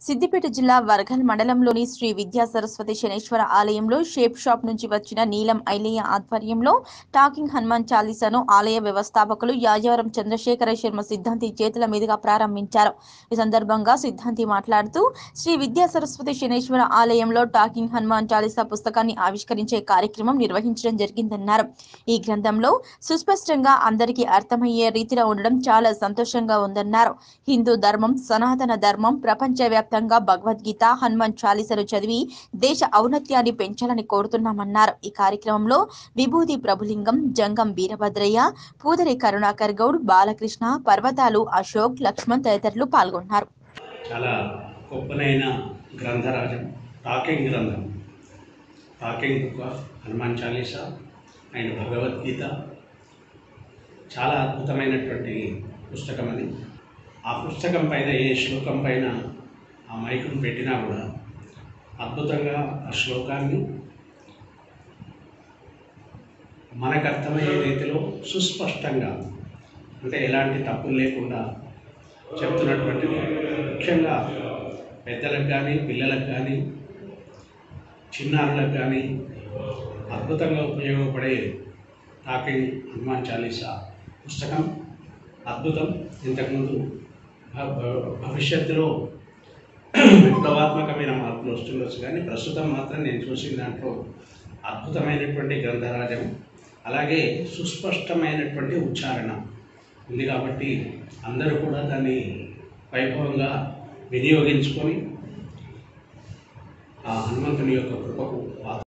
సిద్దిపేట జిల్లా వర్గల్ మండలంలోని శ్రీ విద్యా సరస్వతి శనేశ్వర ఆలయంలో షేప్ షాప్ నుంచి వచ్చిన నీలం ఐలయ్య ఆధ్వర్యంలో టాకింగ్ హనుమాన్ చాలీసాను ఆలయ వ్యవస్థాపకులు యాజవరం చంద్రశేఖర శర్మ సిద్ధాంతి చేతుల మీదుగా ప్రారంభించారు ఈ సందర్భంగా సిద్ధాంతి మాట్లాడుతూ శ్రీ విద్యా సరస్వతి శనేశ్వర ఆలయంలో టాకింగ్ హనుమాన్ చాలీసా పుస్తకాన్ని ఆవిష్కరించే కార్యక్రమం నిర్వహించడం జరిగిందన్నారు ఈ గ్రంథంలో సుస్పష్టంగా అందరికీ అర్థమయ్యే రీతిలో ఉండడం చాలా సంతోషంగా ఉందన్నారు హిందూ ధర్మం సనాతన ధర్మం ప్రపంచవ్యాప్తంగా భగవద్గీత హనుమాన్ చాలీసలు చదివి దేశ ఔన్నత్యాన్ని పెంచాలని కోరుతున్నామన్నారు ఈ కార్యక్రమంలో విభూతి ప్రభులింగం జంగం వీరభద్రయ్య పూదరి కరుణాకర్ గౌడ్ బాలకృష్ణ పర్వతాలు అశోక్ లక్ష్మణ్ తదితరులు పాల్గొన్నారు చాలా గొప్పనైన గ్రంథరాజం టాకింగ్ గ్రంథం talking book Hanuman Chalisa and Bhagavad Gita చాలా అద్భుతమైనటువంటి పుస్తకం అది ఆ పుస్తకం పైన ఏ శ్లోకం పైన ఆ మైకును పెట్టినా కూడా అద్భుతంగా ఆ శ్లోకాన్ని మనకు అర్థమయ్యే రీతిలో సుస్పష్టంగా అంటే ఎలాంటి తప్పులు లేకుండా చెప్తున్నటువంటిది ముఖ్యంగా పెద్దలకు కానీ పిల్లలకు కానీ చిన్నారులకు కానీ అద్భుతంగా ఉపయోగపడే టాకింగ్ హనుమాన్ చాలీసా పుస్తకం అద్భుతం ఇంతకుముందు భ- భ- భవిష్యత్తులో విప్లవాత్మకమైన మార్పులు వస్తుండొచ్చు కానీ ప్రస్తుతం మాత్రం నేను చూసిన దాంట్లో అద్భుతమైనటువంటి గ్రంథరాజం అలాగే సుస్పష్టమైనటువంటి ఉచ్చారణ ఉంది కాబట్టి అందరూ కూడా దాన్ని వైభవంగా వినియోగించుకొని ఆ హనుమంతుని యొక్క కృపకు పాత్ర